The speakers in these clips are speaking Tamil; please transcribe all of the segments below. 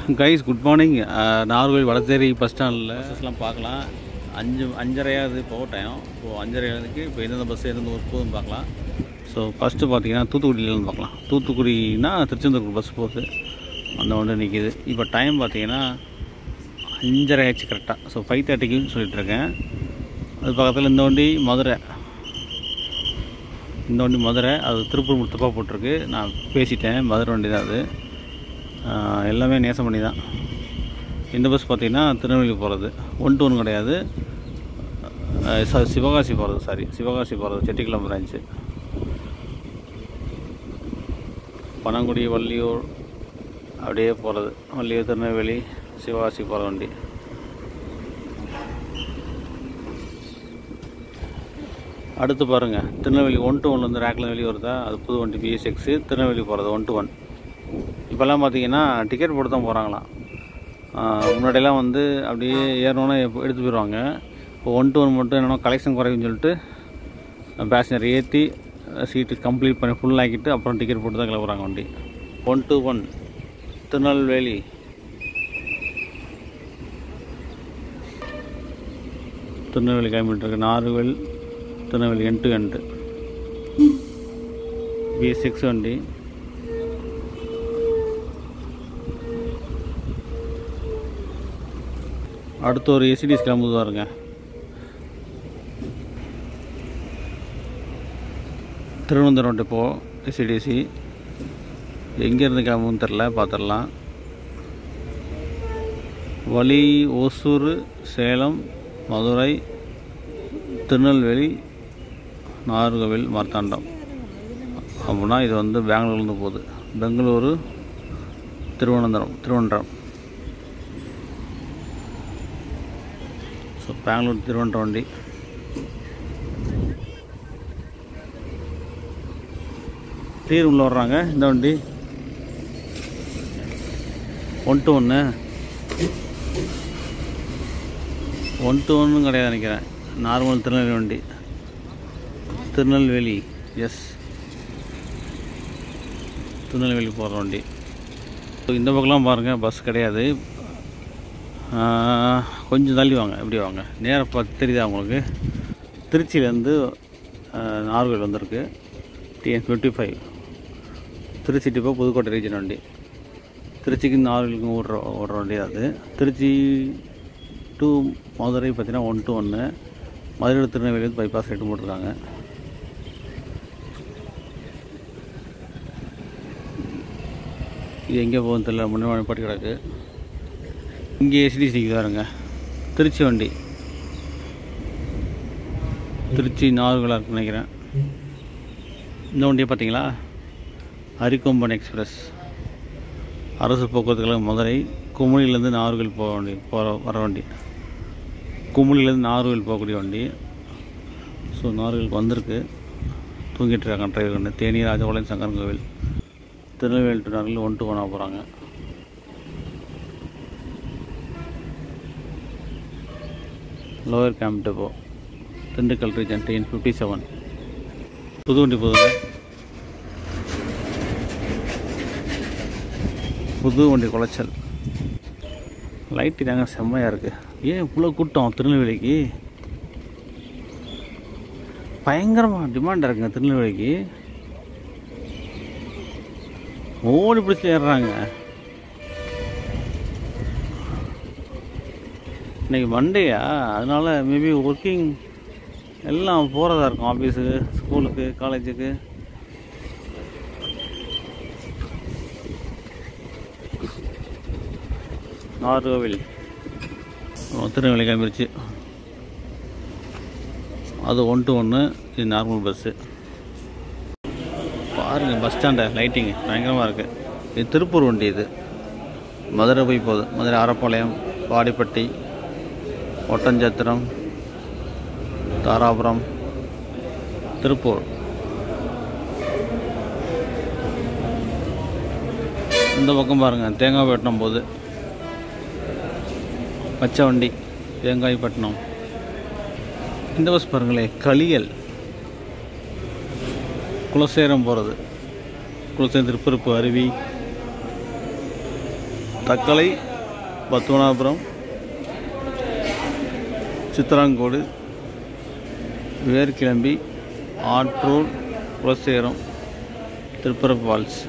guys good morning Nagercoil Vadasery bus ஸ்டாண்டில் பஸ்ஸஸ்லாம் பார்க்கலாம் அஞ்சு அஞ்சரையாவது போக டைம் இப்போது அஞ்சரையாவதுக்கு இப்போ எந்தெந்த பஸ் எந்தெந்த ஊருக்கு போகுதுன்னு பார்க்கலாம் ஸோ ஃபஸ்ட்டு பார்த்தீங்கன்னா தூத்துக்குடியிலேருந்து பார்க்கலாம் தூத்துக்குடினா திருச்செந்தூர் பஸ் போகுது அந்த ஒன்று நிற்கிது இப்போ டைம் பார்த்தீங்கன்னா அஞ்சரை ஆச்சு கரெக்டாக ஸோ ஃபைவ் தேர்ட்டிக்குன்னு சொல்லிட்டுருக்கேன் அது பக்கத்தில் இந்த வண்டி மதுரை இந்த வண்டி மதுரை அது திருப்பூர் முத்தப்பாக போட்டிருக்கு நான் பேசிட்டேன் மதுரை வண்டி தான் அது ஆஹ் எல்லாமே நேசம் பண்ணி தான் இந்த பஸ் பார்த்தீங்கன்னா திருநெல்வேலி போகிறது ஒன் டு ஒன் கிடையாது ஆஹ் ச- சிவகாசி போகிறது சாரி சிவகாசி போகிறது செட்டிக்குளம் பிரான்ச்சு பனங்குடி வள்ளியூர் அப்படியே போகிறது வள்ளியூர் திருநெல்வேலி சிவகாசி போகிற வண்டி அடுத்து பாருங்கள் திருநெல்வேலி ஒன் டு ஒன்லேருந்து ரேக்கில் வெளியே வருதா அது புது வண்டி பிஎஸ் எக்ஸு திருநெல்வேலி போகிறது ஒன் டு ஒன் இப்போல்லாம் பார்த்தீங்கன்னா டிக்கெட் போட்டு தான் போகிறாங்களாம் முன்னாடியெல்லாம் வந்து அப்படியே ஏறணுன்னா எடுத்து போயிடுவாங்க இப்போ ஒன் டு ஒன் மட்டும் என்னென்னா கலெக்ஷன் குறையுன்னு சொல்லிட்டு பேசஞ்சர் ஏற்றி சீட்டு கம்ப்ளீட் பண்ணி ஃபுல் ஆக்கிட்டு அப்புறம் டிக்கெட் போட்டு தான் கிளம்புறாங்க வண்டி one two one Tirunelveli Tirunelveli கிளம்பிட்டு இருக்கு normal Tirunelveli end to end B S six வண்டி அடுத்து ஒரு எசிடிஸ் கிளம்புது பாருங்க திருவனந்தபுரம் இப்போ எசிடிசி எங்கேருந்து கிளம்புன்னு தெரில பார்த்துடலாம் வழி ஓசூர் சேலம் மதுரை திருநெல்வேலி நாகர்கோவில் மார்த்தாண்டம் அப்படின்னா இது வந்து பெங்களூர்லேருந்து போகுது பெங்களூரு திருவனந்தபுரம் திருவனந்தபுரம் ஸோ பெங்களூர் திருவனந்தபுரம் வண்டி தீர் உள்ள வர்றாங்க இந்த வண்டி ஒன் டு ஒன்று ஒன் டு ஒன்றும் கிடையாது நினைக்கிறேன் நார்மல் திருநெல்வேலி வண்டி திருநெல்வேலி எஸ் திருநெல்வேலி போகிற வண்டி ஸோ இந்த பக்கம்லாம் பாருங்கள் பஸ் கிடையாது ஆஹ், கொஞ்சம் தள்ளி வாங்க எப்படி வாங்க நேராக பார்த்து தெரியுதா உங்களுக்கு திருச்சியிலேருந்து நார்வேல் வந்திருக்கு T N twenty five Trichy depot Pudukkottai region வண்டி திருச்சிக்கு நார்வேலுக்கும் ஓடுற ஓடுற வண்டி தான் அது திருச்சி டு மதுரை பார்த்தீங்கன்னா ஒன் டு ஒன்று மதுரை திருநெல்வேலி வந்து பைபாஸ் ரேட்டு போட்டிருக்காங்க இது எங்கே போகுதுன்னு தெரியல முன்னாடி பாட்டி கிடக்கு இங்கே எஸ்டிசிக்கு பாருங்க திருச்சி வண்டி திருச்சி நார்கலாக இருக்குன்னு நினைக்கிறேன் இந்த வண்டியை பார்த்தீங்களா அரிக்கொம்பன் எக்ஸ்பிரஸ் அரசு போக்குவரத்து கழகம் மதுரை குமுளிலேருந்து நாகர்கோவில் போக வண்டி போகிற வர வண்டி குமுளிலேருந்து நாகர்கோவில் போகக்கூடிய வண்டி ஸோ நாகர்கோவிலுக்கு வந்திருக்கு தூங்கிட்டு இருக்காங்க டிரைவர் கண்டு Theni Rajapalayam Sankaran Kovil Tirunelveli to Nagercoil one two ஒன்னாக போகிறாங்க lower camp depot Dindigul region T N fifty seven புது வண்டி போதுங்க புது வண்டி குளைச்சல் லைட்டு தாங்க செம்மையாக இருக்குது ஏன் இவ்வளோ கூட்டம் திருநெல்வேலிக்கு பயங்கரமாக டிமாண்டாக இருக்குங்க திருநெல்வேலிக்கு ஓடி பிடிச்சி ஏறுறாங்க இன்னைக்கு மண்டேயா அதனால மேபி ஒர்க்கிங் எல்லாம் போகிறதா இருக்கும் ஆஃபீஸுக்கு ஸ்கூலுக்கு காலேஜுக்கு நாகர்கோவில் திருநெல்வேலி கிளம்பிருச்சு அது ஒன் டு ஒன்று இது நார்மல் பஸ்ஸு பாருங்கள் பஸ் ஸ்டாண்டை லைட்டிங்கு பயங்கரமாக இருக்குது இது திருப்பூர் வண்டி இது மதுரை போய் போகுது மதுரை ஆரப்பாளையம் வாடிப்பட்டி ஒட்டஞ்சத்திரம் தாராபுரம் திருப்பூர் இந்த பக்கம் பாருங்கள் தேங்காய் வெட்டினம் போகுது பச்சை வண்டி தேங்காய்பட்டினம் இந்த பஸ் பாருங்களேன் களியல் குலசேரம் போகிறது குலசேரம் திருப்பரப்பு அருவி தக்கலை பத்மநாபுரம் சித்தராங்கோடு வேர்கிளம்பி ஆற்றூர் குலசேகரம் திருப்பரப்பு ஃபால்ஸ்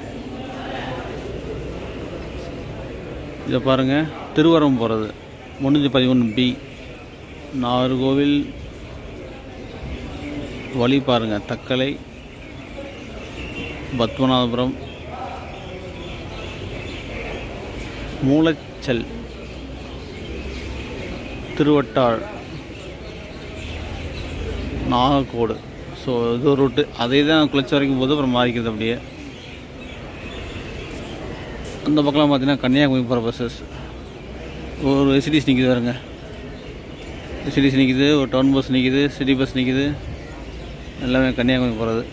இதை பாருங்கள் திருவரம் போகிறது முந்நூற்றி பதிமூணு பி நாகர்கோவில் வழி பாருங்கள் தக்கலை பத்மநாபபுரம் மூலச்சல் திருவட்டாள் நாகக்கோடு ஸோ இது ஒரு ரூட்டு அதே தான் குளிச்ச வரைக்கும் போது அப்புறம் மாறிக்கிறது அப்படியே அந்த பக்கம்லாம் பார்த்தீங்கன்னா கன்னியாகுமரி போகிற பஸ்ஸஸ் ஒரு எஸ்டிசி நிற்கிது பாருங்க எஸ்டிசி நிற்கிது ஒரு டவுன் பஸ் நிற்கிது சிட்டி பஸ் நிற்கிது எல்லாமே கன்னியாகுமரி போகிறது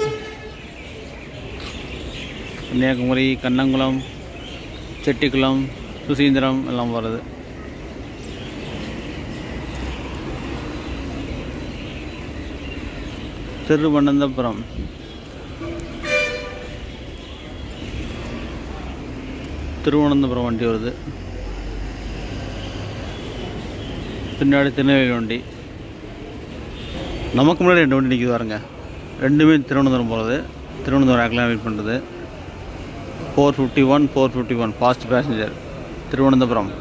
கன்னியாகுமரி கண்ணங்குளம் செட்டிக்குளம் சுசீந்திரம் எல்லாம் போகிறது திருவனந்தபுரம் திருவனந்தபுரம் வண்டி வருது பின்னாடி திருநெல்வேலி வண்டி நமக்கு முன்னாடி ரெண்டு வண்டி நிற்கிது பாருங்க ரெண்டுமே திருவனந்தபுரம் போகிறது திருவனந்தபுரம் ஆக்கெலாம் வெயிட் பண்ணுறது four fifty one four fifty one fast passenger Thiruvananthapuram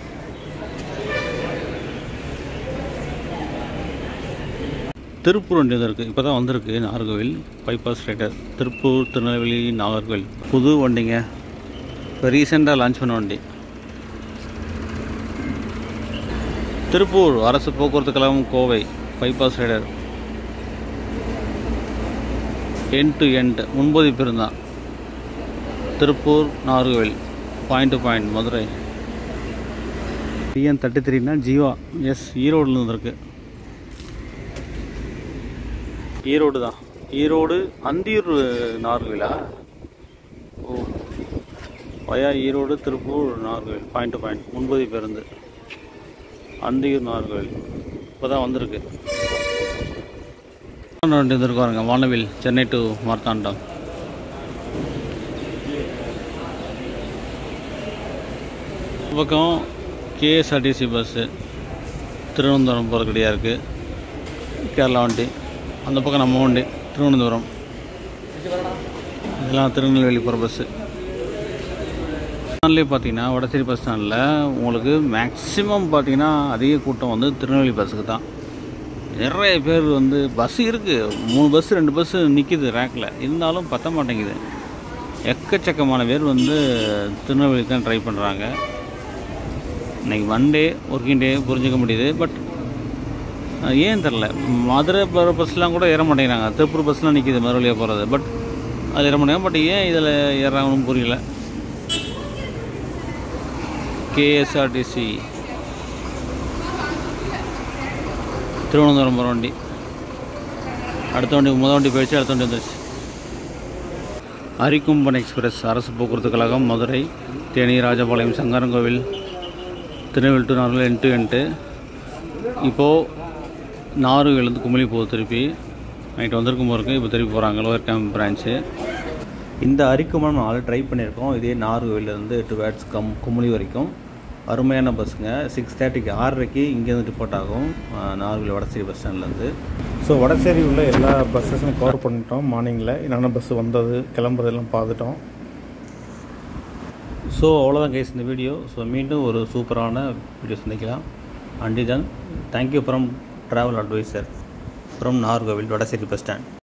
Tiruppur வண்டி வந்து இருக்குது இப்போ தான் வந்திருக்கு நாகர்கோவில் பைபாஸ் ரைடர் திருப்பூர் திருநெல்வேலி நாகர்கோவில் புது வண்டிங்க இப்போ ரீசெண்டாக லான்ச் பண்ண வண்டி திருப்பூர் அரசு போக்குவரத்து கழகம் Kovai bypass rider end to end முன்பதிவு இருந்தான் Tiruppur Nagercoil point to point Madurai T N thirty த்ரீனா ஜீவா எஸ் ஈரோடில் வந்திருக்கு ஈரோடு தான் ஈரோடு அந்தியூர் நாகர்கோவிலா ஓ via Erode Tiruppur Nagercoil point to point முன்பதிவு பேருந்து அந்தியூர் நாகர்கோவில் இப்போ தான் வந்திருக்கு வண்டி வந்துருக்காருங்க வானவில் சென்னை டு மார்த்தாண்டம் இந்த பக்கம் கேஎஸ்ஆர்டிசி பஸ்ஸு திருவனந்தபுரம் போகிறக்கடியாக இருக்குது கேரளா வண்டி அந்த பக்கம் நம்ம வண்டி திருவனந்தபுரம் இதெல்லாம் திருநெல்வேலி போகிற பஸ்ஸு ஸ்டாண்ட்லேயே பார்த்தீங்கன்னா வடசேரி பஸ் ஸ்டாண்டில் உங்களுக்கு மேக்ஸிமம் பார்த்தீங்கன்னா அதிக கூட்டம் வந்து திருநெல்வேலி பஸ்ஸுக்கு தான் நிறைய பேர் வந்து பஸ் இருக்குது மூணு பஸ் ரெண்டு பஸ்ஸு நிற்கிது ரேக்கில் இருந்தாலும் பத்த மாட்டேங்குது எக்கச்சக்கமான பேர் வந்து திருநெல்வேலிக்கு தான் ட்ரை பண்ணுறாங்க இன்னைக்கு மண்டே ஒர்க்கிங் டே புரிஞ்சுக்க முடியுது பட் ஏன் தெரில மதுரை போகிற பஸ்லாம் கூட ஏற மாட்டேங்கிறாங்க திருப்பூர் பஸ்லாம் நிற்கிது மதுரை வழியாக போகிறது பட் அது ஏற மாட்டேங்க பட் ஏன் இதில் ஏறாங்கன்னு புரியல கேஎஸ்ஆர்டிசி திருவனந்தபுரம் போகிற வண்டி அடுத்த வண்டி முதல் வண்டி போயிடுச்சு அடுத்த வண்டி வந்துருச்சு அரிக்கும்பன் எக்ஸ்பிரஸ் அரசு போக்குவரத்து கழகம் Madurai Theni Rajapalayam Sankarankovil Tirunelveli to normal end to end இப்போது நாகர்கோவிலேருந்து குமிழி போகுது திருப்பி நைட்டு வந்திருக்கும் போருக்கு இப்போ திருப்பி போகிறாங்க லோயர் கேம்ப் பிரான்ச்சு இந்த அரிக்குமன் நாள் ட்ரை பண்ணியிருக்கோம் இதே நாகர்கோவிலேருந்து டுவேர்ட்ஸ் கம் குமுளி வரைக்கும் அருமையான பஸ்ஸுங்க சிக்ஸ் தேர்ட்டிக்கு ஆறரைக்கு இங்கேருந்து ரிப்போர்ட் ஆகும் நாகர்கோவில் வடசேரி பஸ் ஸ்டாண்ட்லேருந்து ஸோ வடசேரி உள்ள எல்லா பஸ்ஸஸும் கவர் பண்ணிட்டோம் மார்னிங்கில் என்னென்ன பஸ் வந்தது கிளம்புறதெல்லாம் பார்த்துட்டோம் ஸோ அவ்வளோதான் கேஸ் இந்த வீடியோ ஸோ மீண்டும் ஒரு சூப்பரான வீடியோ சந்திக்கலாம் அண்டி தன் thank you from travel adviser from Nagercoil Vadasery bus stand